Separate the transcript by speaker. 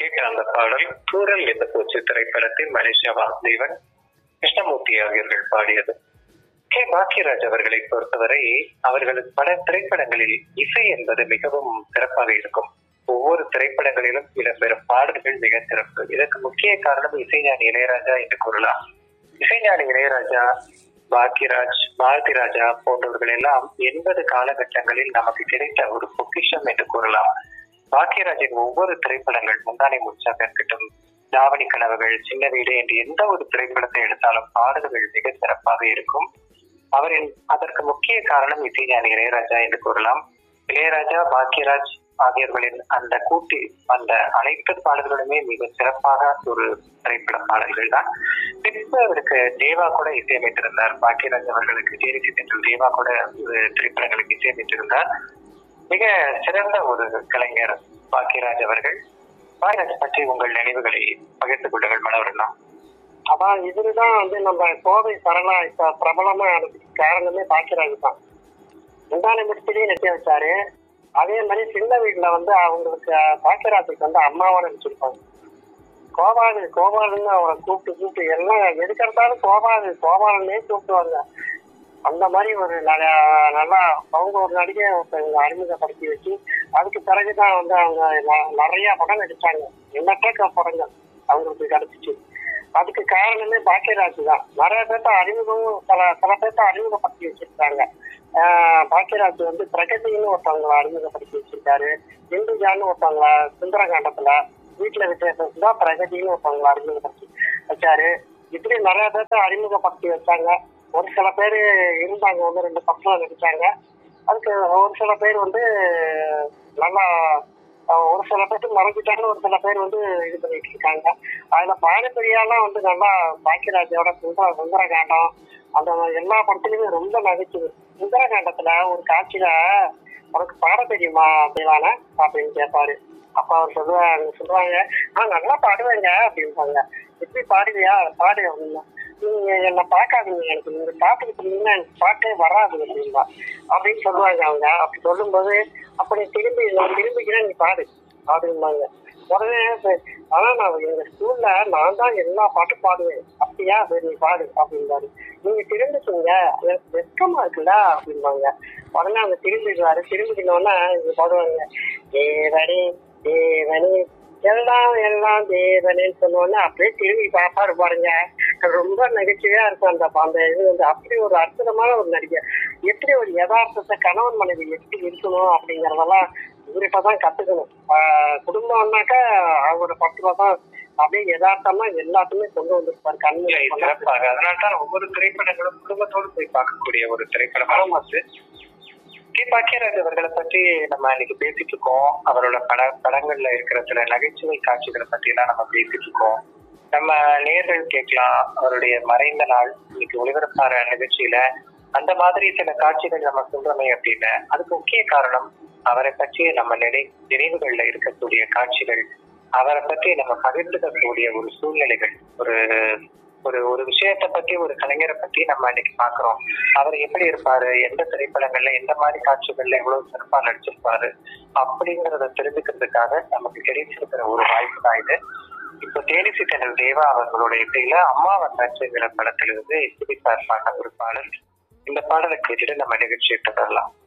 Speaker 1: கேட்ட அந்த பாடல் தூரல் என்ற பூச்சி திரைப்படத்தில் மலேசியா வாசுதேவன் கிருஷ்ணமூர்த்தி ஆகியோர்கள் பாடியது கே பாக்கியராஜ் அவர்களை பொறுத்தவரை அவர்களது பல திரைப்படங்களில் இசை என்பது மிகவும் சிறப்பாக இருக்கும் ஒவ்வொரு திரைப்படங்களிலும் இடம்பெறும் பாடல்கள் மிக சிறப்பு இதற்கு முக்கிய காரணம் இசைஞானி இளையராஜா என்று கூறலாம் இசைஞானி இளையராஜா பாக்கியராஜ் பாரதி ராஜா போன்றவர்கள் எல்லாம் எண்பது காலகட்டங்களில் நமக்கு கிடைத்த ஒரு பொக்கிஷம் என்று கூறலாம் பாக்கியராஜின் ஒவ்வொரு திரைப்படங்கள் முந்தானை முச்சாக இருக்கட்டும் தாவணி கனவுகள் சின்ன வீடு என்று எந்த ஒரு திரைப்படத்தை எடுத்தாலும் பாடல்கள் மிக சிறப்பாக இருக்கும் அவரின் அதற்கு முக்கிய காரணம் இசைஞானி இளையராஜா என்று கூறலாம் இளையராஜா பாக்கியராஜ் ஆகியோர்களின் அந்த கூட்டி அந்த அனைத்து பாடல்களுமே மிக சிறப்பாக ஒரு திரைப்பட பாடல்கள் தான் பின்பு அவருக்கு தேவா கூட இசையமைத்திருந்தார் பாக்கியராஜ் அவர்களுக்கு ஜேரிசி சென்றில் தேவா கூட ஒரு திரைப்படங்களுக்கு இசையமைத்திருந்தார் மிக சிறந்த ஒரு கலைஞர் பாக்கியராஜ் அவர்கள் பாக்கியராஜ் பற்றி உங்கள் நினைவுகளை பகிர்ந்து கொள்ளுங்கள் மனோரண்ணா
Speaker 2: அதான் இவருதான் வந்து நம்ம கோவை சரளா இப்ப பிரபலமா ஆனதுக்கு காரணமே பாக்கியராஜ் தான் முந்தானை முடிச்சதையும் நெட்டிய வச்சாரு அதே மாதிரி சின்ன வீட்டுல வந்து அவங்களுக்கு பாக்கியராஜுக்கு வந்து அம்மாவோட வச்சிருப்பாங்க கோபாலு கோபாலுன்னு அவரை கூப்பிட்டு கூப்பிட்டு எல்லாம் எதுக்கெடுத்தாலும் கோபாலு கோபாலன்னே கூப்பிடுவாங்க அந்த மாதிரி ஒரு ந- நல்லா அவங்க ஒரு நடிகை ஒருத்தவங்க அறிமுகப்படுத்தி வச்சு அதுக்கு பிறகுதான் வந்து அவங்க ந- நிறைய படம் நடிச்சாங்க எண்ணற்ற படங்கள் அவங்களுக்கு கிடைச்சிச்சு அதுக்கு காரணமே பாக்கியராஜ் தான் நிறைய பேர்த்த அறிமுகம் சில சில பேர்த்த அறிமுகப்படுத்தி வச்சிருக்காங்க ஆஹ் பாக்கியராஜ் வந்து பிரகதின்னு ஒருத்தவங்களை அறிமுகப்படுத்தி வச்சிருக்காரு இந்துஜான்னு ஒருத்தவங்கள சுந்தரகாண்டத்துல வீட்டுல விசேஷம் தான் பிரகதின்னு ஒருத்தவங்களை அறிமுகப்படுத்தி வச்சாரு இப்படி நிறைய பேர்த்த அறிமுகப்படுத்தி வச்சாங்க ஒரு சில பேர் இருந்தாங்க வந்து ரெண்டு பக்கம் நடிச்சாங்க அதுக்கு ஒரு சில பேர் வந்து நல்லா அஹ், ஒரு சில பேர் மறைஞ்சிட்டாங்க ஒரு சில பேர் வந்து இது பண்ணிட்டு இருக்காங்க அதுல பாரம்பரியாலாம் வந்து நல்லா பாக்கியராஜோட சுந்தர சுந்தரகாண்டம் அந்த எல்லா படத்துலயுமே ரொம்ப நகைச்சுவை சுந்தரகாண்டத்துல ஒரு காட்சியில உனக்கு பாட தெரியுமா அப்படிவான அப்படின்னு கேட்பாரு அப்ப அவர் சொல்லுவாங்க சொல்லுவாங்க நான் நல்லா பாடுவேங்க அப்படிம்பாங்க எப்படி பாடுவியா பாடு அப்படின்னா நீங்க என்ன பார்க்காதீங்க எனக்கு நீங்க பாட்டுக்கிட்டு இருந்தீங்கன்னா எனக்கு பாட்டே வராது அப்படின்பா அப்படின்னு சொல்லுவாங்க அவங்க அப்படி சொல்லும்போது அப்ப நீ திரும்பி நான் திரும்பிக்கிறேன் நீ பாடு அப்படிம்பாங்க உடனே சரி, ஆனா நான் எங்க ஸ்கூல்ல நான் தான் எல்லா பாட்டும் பாடுவேன் அப்படியா சரி நீ பாடு அப்படின்பாரு நீங்க திரும்பிக்கீங்க எனக்கு வெட்கமா இருக்குல்ல அப்படிம்பாங்க உடனே அவங்க திரும்பிடுவாரு திரும்பிக்கணும்னா இங்க பாடுவாங்க தேவனே தேவனே எல்லாம் எல்லாம் தேவனேன்னு சொன்னோடனே அப்படியே திரும்பி பாப்பாரு பாருங்க ரொம்ப நகைச்சுவையா இருக்கும் அந்த அந்த இது வந்து அப்படி ஒரு அற்புதமான ஒரு நடிகை எப்படி ஒரு யதார்த்தத்தை கணவன் மனைவி எப்படி இருக்கணும் அப்படிங்கறதெல்லாம் இவர்கிட்ட தான் கத்துக்கணும் ஆஹ் குடும்பம்னாக்கா அவரோட பத்துல தான் அப்படியே யதார்த்தமா எல்லாத்தையுமே கொண்டு வந்திருப்பாரு
Speaker 1: இல்லை,
Speaker 2: கண்ணு
Speaker 1: சிறப்பாக அதனால்தான் ஒவ்வொரு திரைப்படங்களும் குடும்பத்தோடு போய் பார்க்கக்கூடிய ஒரு திரைப்படம் அது கே பாக்கியராஜ் அவர்களை பற்றி நம்ம இன்னைக்கு பேசிட்டு இருக்கோம் அவரோட பட படங்கள்ல இருக்கிற சில நகைச்சுவை காட்சிகளை பத்தி எல்லாம் நம்ம பேசிட்டு இருக்கோம் நம்ம நேர்கள் கேட்கலாம் அவருடைய மறைந்த நாள் இன்னைக்கு ஒளிபரப்பாற நிகழ்ச்சியில அந்த மாதிரி சில காட்சிகள் நம்ம சொல்றோமே அப்படின்னு அதுக்கு முக்கிய காரணம் அவரை பற்றி நம்ம நினை நினைவுகள்ல இருக்கக்கூடிய காட்சிகள் அவரை பற்றி நம்ம பகிர்ந்துக்கக்கூடிய ஒரு சூழ்நிலைகள் ஒரு ஒரு ஒரு விஷயத்தை பத்தி ஒரு கலைஞரை பத்தி நம்ம இன்னைக்கு பாக்குறோம் அவர் எப்படி இருப்பாரு எந்த திரைப்படங்கள்ல எந்த மாதிரி காட்சிகள்ல எவ்வளவு சிறப்பா நடிச்சிருப்பாரு அப்படிங்கறத தெரிஞ்சுக்கிறதுக்காக நமக்கு கிடைச்சிருக்கிற ஒரு வாய்ப்பு தான் இது இப்போ தேனிசி தென்னல் தேவா அவர்களுடைய இசையில அம்மா வந்தாச்சுங்கிற படத்திலிருந்து எஸ்பி சார் பாடின ஒரு பாடல் இந்த பாடலை கேட்டுட்டு நம்ம நிகழ்ச்சியை தொடரலாம்